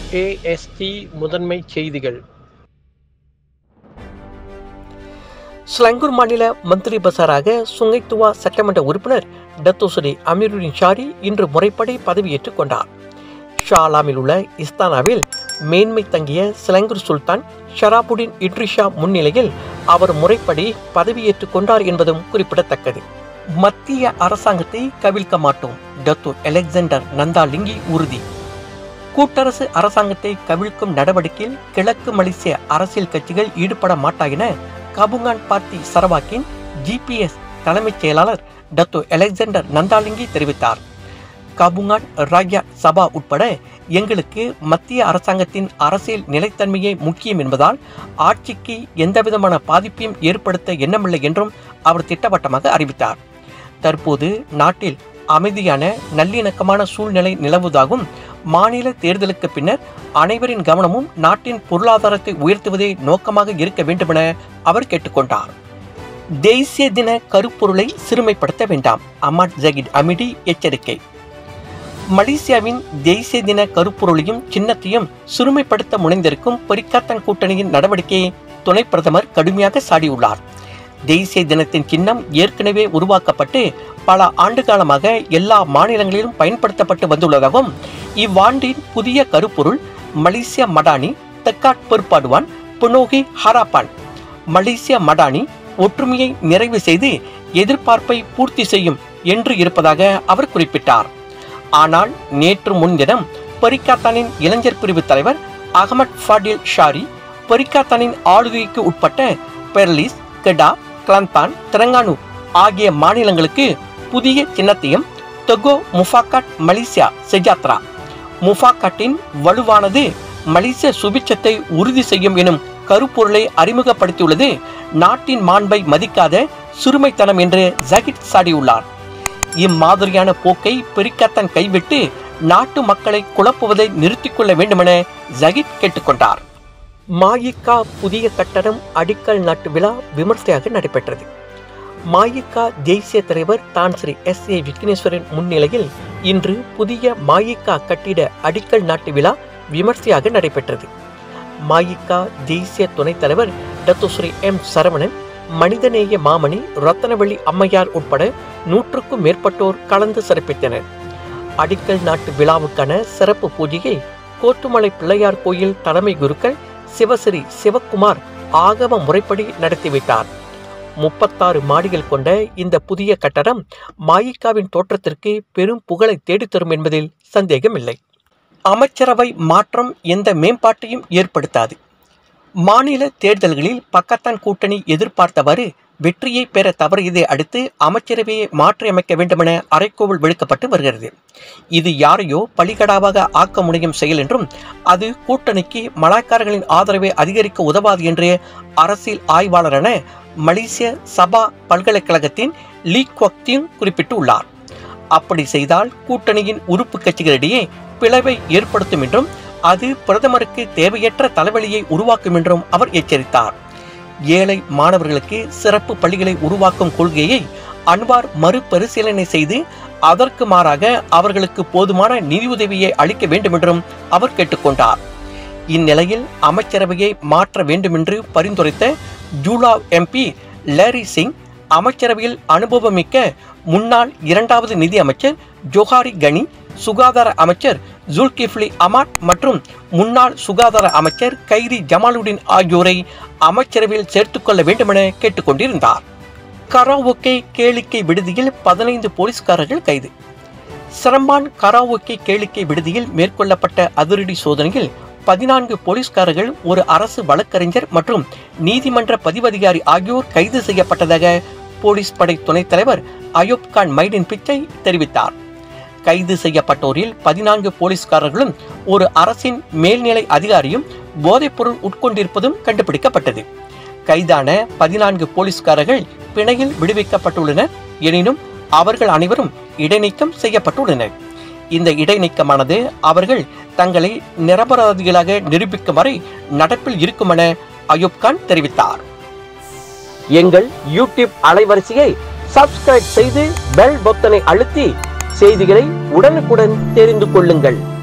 AST முதன்மைச் செய்திகள் ஸ்லங்கூர் மாநில மந்திரி பசாராக சுங்கைத்துவா சட்டமன்ற உறுப்பினர் டத்தோசரி அமீருddin ஷாரி இன்று முறைப்படி பதவியேற்றுக் கொண்டார் ஷாலாமில் உள்ள இஸ்தானாவில் மேன்மை தங்கிய சிலங்கூர் சுல்தான் ஷராபுடின் இட்ரிஷா முன்னிலையில் அவர் முறைப்படி பதவியேற்றுக் கொண்டார் என்பதும் குறிப்பிடத்தக்கது மத்திய அரசாங்கத்தை கவிழ்க்க மாட்டோம் டத்து அலெக்சாண்டர் நந்தாலிங்கி உறுதி கூட்டரசு அரசாங்கத்தை கவிழ்க்கும் நடவடிக்கையில் கிழக்கு மலேசிய அரசியல் கட்சிகள் ஈடுபட மாட்டா என கபுங்கான் பார்ட்டி சரவாக்கின் ஜிபிஎஸ் தலைமைச் செயலாளர் டத்து அலெக்சாண்டர் நந்தாலிங்கி தெரிவித்தார் கபுங்கான் ராஜ்யா சபா உட்பட எங்களுக்கு மத்திய அரசாங்கத்தின் அரசியல் நிலைத்தன்மையே முக்கியம் என்பதால் ஆட்சிக்கு எந்தவிதமான பாதிப்பையும் ஏற்படுத்த எண்ணமில்லை என்றும் அவர் திட்டவட்டமாக அறிவித்தார் தற்போது நாட்டில் அமைதியான நல்லிணக்கமான சூழ்நிலை நிலவுவதாகவும் மாநில தேர்தலுக்கு பின்னர் அனைவரின் கவனமும் நாட்டின் பொருளாதாரத்தை உயர்த்துவதே நோக்கமாக இருக்க வேண்டுமென அவர் கேட்டுக்கொண்டார் தேசிய தின கருப்பொருளை சிறுமைப்படுத்த வேண்டாம் அமாட் ஜகிட் அமிடி எச்சரிக்கை மலேசியாவின் தேசிய தின கருப்பொருளையும் சின்னத்தையும் சிறுமைப்படுத்த முனைந்திருக்கும் பரிக்காத்தன் கூட்டணியின் நடவடிக்கையை துணை பிரதமர் கடுமையாக சாடியுள்ளார் தேசிய தினத்தின் சின்னம் ஏற்கனவே உருவாக்கப்பட்டு பல ஆண்டு காலமாக எல்லா மாநிலங்களிலும் பயன்படுத்தப்பட்டு வந்துள்ளதாகவும் இவ்வாண்டின் புதிய கருப்பொருள் மலேசிய மடானி தெக்காட் பொறுப்பாடுவான் புனோகி ஹராப்பான் மலேசிய மடானி ஒற்றுமையை நிறைவு செய்து எதிர்பார்ப்பை பூர்த்தி செய்யும் என்று இருப்பதாக அவர் குறிப்பிட்டார் ஆனால் நேற்று முன்தினம் பரிக்காத்தானின் இளைஞர் பிரிவு தலைவர் அகமட் ஃபாடில் ஷாரி பரிக்காத்தானின் ஆளுகைக்கு உட்பட்ட பெர்லிஸ் கெடா கிளந்தான் திரங்கானு ஆகிய மாநிலங்களுக்கு புதிய சின்னத்தையும் தொகோ முஃபாக்காட் மலேசியா செஜாத்ரா முஃபாக்காட்டின் வலுவானது மலேசிய சுபிச்சத்தை உறுதி செய்யும் எனும் கருப்பொருளை அறிமுகப்படுத்தியுள்ளது நாட்டின் மாண்பை மதிக்காத சிறுமைத்தனம் என்று ஜகிட் சாடியுள்ளார் இம்மாதிரியான போக்கை பெரிக்கத்தன் கைவிட்டு நாட்டு மக்களை குழப்புவதை நிறுத்திக் கொள்ள வேண்டுமென ஜகிட் கேட்டுக்கொண்டார் மாயிக்கா புதிய கட்டடம் அடிக்கல் நாட்டு விழா விமர்சையாக நடைபெற்றது மாயிக்கா தேசிய தலைவர் தான் ஸ்ரீ எஸ் ஏ விக்னேஸ்வரன் முன்னிலையில் இன்று புதிய மாயிக்கா கட்டிட அடிக்கல் நாட்டு விழா விமர்சையாக நடைபெற்றது மாயிக்கா தேசிய துணைத் தலைவர் டத்துஸ்ரீ எம் சரவணன் மனிதநேய மாமணி ரத்தனவள்ளி அம்மையார் உட்பட நூற்றுக்கும் மேற்பட்டோர் கலந்து சிறப்பித்தனர் அடிக்கல் நாட்டு விழாவுக்கான சிறப்பு பூஜையை கோட்டுமலை பிள்ளையார் கோயில் தலைமை குருக்கள் சிவஸ்ரீ சிவக்குமார் ஆகம முறைப்படி நடத்தி வைத்தார் முப்பத்தாறு மாடிகள் கொண்ட இந்த புதிய கட்டடம் மாயிக்காவின் தோற்றத்திற்கு பெரும் புகழை தேடித்தரும் என்பதில் சந்தேகமில்லை அமைச்சரவை மாற்றம் எந்த மேம்பாட்டையும் ஏற்படுத்தாது மாநில தேர்தல்களில் பக்கத்தான் கூட்டணி எதிர்பார்த்தவாறு வெற்றியை பெற தவறியதை அடுத்து அமைச்சரவையை மாற்றியமைக்க வேண்டுமென அரைக்கோவல் விழுக்கப்பட்டு வருகிறது இது யாரையோ பலிகடாவாக ஆக்க முடியும் செயல் என்றும் அது கூட்டணிக்கு மலாய்க்காரர்களின் ஆதரவை அதிகரிக்க உதவாது என்று அரசியல் ஆய்வாளரான மலேசிய சபா பல்கலைக்கழகத்தின் லீ குவக்தியும் குறிப்பிட்டுள்ளார் அப்படி செய்தால் கூட்டணியின் உறுப்பு கட்சிகளிடையே பிளவை ஏற்படுத்தும் என்றும் அது பிரதமருக்கு தேவையற்ற தலைவலியை உருவாக்கும் என்றும் அவர் எச்சரித்தார் ஏழை மாணவர்களுக்கு சிறப்பு பள்ளிகளை உருவாக்கும் கொள்கையை அன்வார் மறுபரிசீலனை செய்து அதற்கு மாறாக அவர்களுக்கு போதுமான நிதியுதவியை அளிக்க வேண்டும் என்றும் அவர் கேட்டுக்கொண்டார் இந்நிலையில் அமைச்சரவையை மாற்ற வேண்டுமென்று பரிந்துரைத்த ஜூலா எம்பி லேரி சிங் அமைச்சரவையில் அனுபவமிக்க முன்னாள் இரண்டாவது நிதி அமைச்சர் ஜோஹாரி கனி சுகாதார அமைச்சர் ஜுல்கிஃப்லி அமாட் மற்றும் முன்னாள் சுகாதார அமைச்சர் கைரி ஜமாலுடன் ஆகியோரை அமைச்சரவையில் சேர்த்துக்கொள்ள வேண்டுமென கேட்டுக்கொண்டிருந்தார் கராவோக்கே கேளிக்கை விடுதியில் பதினைந்து போலீஸ்காரர்கள் கைது சிரம்பான் கராவோக்கே கேளிக்கை விடுதியில் மேற்கொள்ளப்பட்ட அதிரடி சோதனையில் பதினான்கு போலீஸ்காரர்கள் ஒரு அரசு வழக்கறிஞர் மற்றும் நீதிமன்ற பதிவதிகாரி ஆகியோர் கைது செய்யப்பட்டதாக போலீஸ் படை துணைத் தலைவர் அயூப் கான் மைடின் பிச்சை தெரிவித்தார் கைது செய்யப்பட்டோரில் பதினான்கு போலீஸ்காரர்களும் ஒரு அரசின் மேல்நிலை அதிகாரியும் போதைப்பொருள் உட்கொண்டிருப்பதும் கண்டுபிடிக்கப்பட்டது கைதான பதினான்கு போலீஸ்காரர்கள் பிணையில் விடுவிக்கப்பட்டுள்ளனர் எனினும் அவர்கள் அனைவரும் இடைநீக்கம் செய்யப்பட்டுள்ளனர் இந்த இடைநீக்கமானது அவர்கள் தங்களை நிரபராதிகளாக நிரூபிக்கும் வரை நடப்பில் இருக்கும் என அயூப் கான் தெரிவித்தார் எங்கள் யூடியூப் அலைவரிசையை சப்ஸ்கிரைப் செய்து பெல் பொத்தனை அழுத்தி செய்திகளை உடனுக்குடன் தெரிந்து கொள்ளுங்கள்